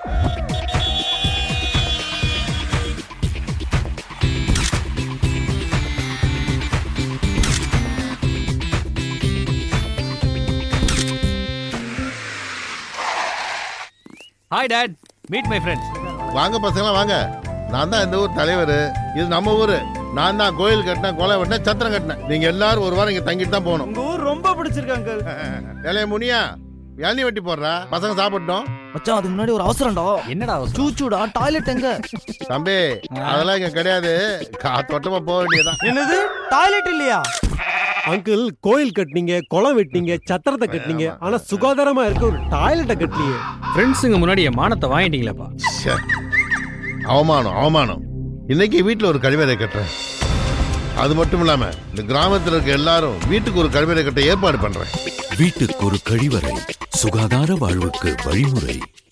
Hi dad meet my friends வாங்க பசங்களா வாங்க நான் தான் இந்த ஊர் தலைவர் இது நம்ம ஊரு நான் தான் கோயில் கட்டினேன் கொலை வெட்டினேன் சத்திரம் கட்டினேன் நீங்க எல்லாரும் ஒரு வாரம் இங்க தங்கிட்டு தான் போகணும் உங்க ஊர் ரொம்ப பிடிச்சிருக்கு அங்கிள் ஏலே முனியா இளநீ வெட்டி போடுறா பசங்க சாப்பிட்டோம் மச்சான் அதுக்கு முன்னாடி ஒரு அவசரம்டா என்னடா அவசரம்? சூச்சூடா டாய்லெட் எங்க தம்பி அதெல்லாம் இங்க கிடையாது காத்தோட்டமா போக வேண்டியதுதான் என்னது டாய்லெட் இல்லையா அங்கிள் கோயில் கட்டினீங்க குளம் வெட்டினீங்க சத்திரத்தை கட்டினீங்க ஆனா சுகாதாரமா இருக்க ஒரு டாய்லெட்டை கட்டலையே ஃப்ரெண்ட்ஸுங்க முன்னாடி என் மானத்தை வாங்கிட்டீங்களேப்பா ச்சே. அவமானம் அவமானம் இன்னைக்கு வீட்டுல ஒரு கழிவறை கட்டுறேன் அது மட்டும் இல்லாம இந்த கிராமத்துல இருக்க எல்லாரும் வீட்டுக்கு ஒரு கழிவறை கட்ட ஏற்பாடு பண்றேன் வீட்டுக்கு ஒரு கழிவறை சுகாதார வாழ்வுக்கு வழிமுறை